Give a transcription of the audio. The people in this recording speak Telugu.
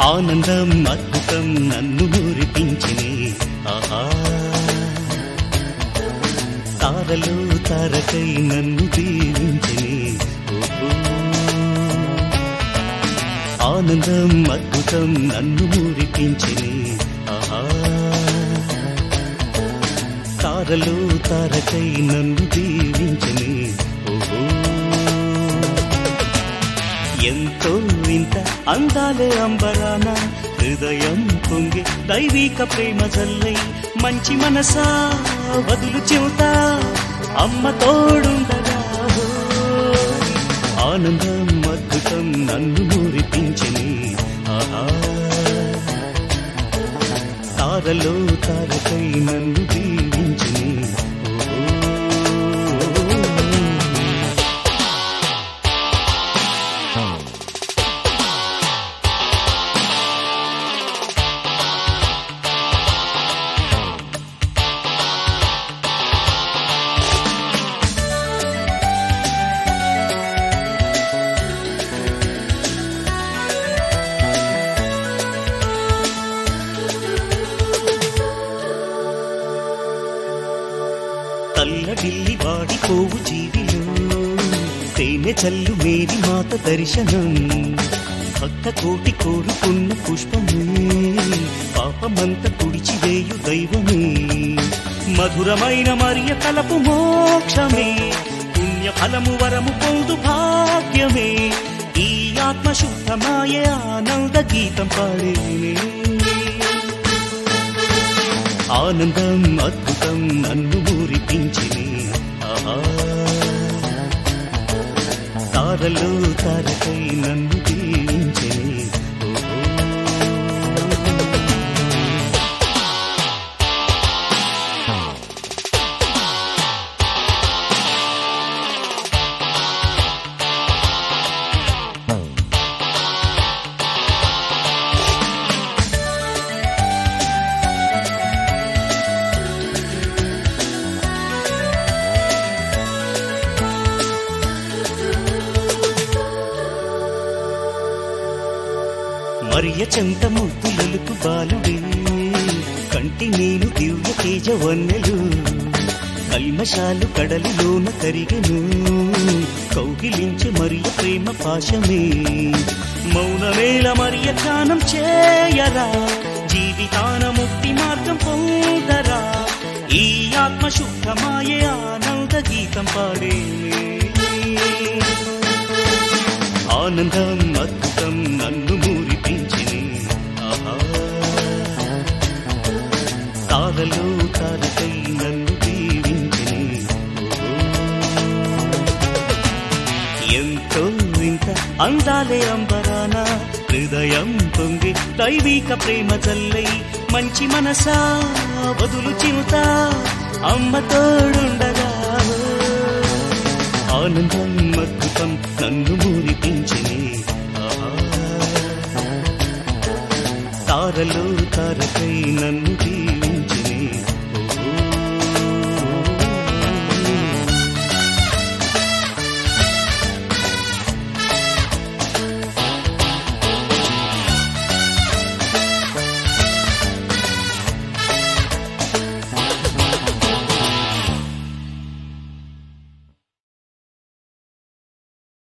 ఆనందం అద్భుతం నన్ను మురిపించినే ఆహా తారలు తారకై నన్ను దీవించినే ఓహో ఆనందం అద్భుతం నన్ను మురిపించినే ఆహా తారలు తారకై నన్ను దీవించినే ఓహో ఎంతో వింత అందాలే అంబరాన హృదయం పొంగి దైవిక ప్రేమ జల్లై మంచి మనసా వదులు చెవుతా అమ్మ తోడుండగా ఓయ్. ఆనందం అద్భుతం నన్ను మురిపించని ఆహా తారలో తారకై నన్ను దీవించని ఓహో తల్లడిల్లి వాడిపోవు జీవిలో తేనె చల్లు మేరి మాత దర్శనం భక్త కోటి కోరుకున్న పుష్పమే పాపమంత తుడిచివేయు దైవమే మధురమైన మరియ తలపు మోక్షమే పుణ్య ఫలము వరము పొందు భాగ్యమే ఈ ఆత్మ శుద్ధమాయే ఆనంద గీతం పాడేనే ఆనందం అద్భుతం నన్ను మురిపించిని ఆహా తారలు తారకై నన్ను దీవించిని ఓహో మరియ చెంత ముద్దులకు బాలుడే కంటి నేను దివ్య తేజ వన్నెలు కల్మశాలు కడలిలోన కరిగెను కౌగిలించు మరియ ప్రేమ పాశమే మౌనమేళ మరియ ధ్యానం చేయరా జీవితాన ముక్తి మార్గం పొందరా ఈ ఆత్మ శుద్ధమాయే ఆనంద గీతం పాడే ఆనందం అద్భుతం నన్ను మురిపించిని ఆహా తారలో తారకై నన్ను దీవించిని ఓహో. ఎంతో ఇంత అందాలే అంబరాన హృదయం పొంగి దైవిక ప్రేమ జల్లై మంచి మనసా వదులు చిరుతా అమ్మ తోడుండగా ఆనందం అద్భుతం నన్ను మురిపించిని ఆహా. తారలో తారకై నన్ను దీవించిని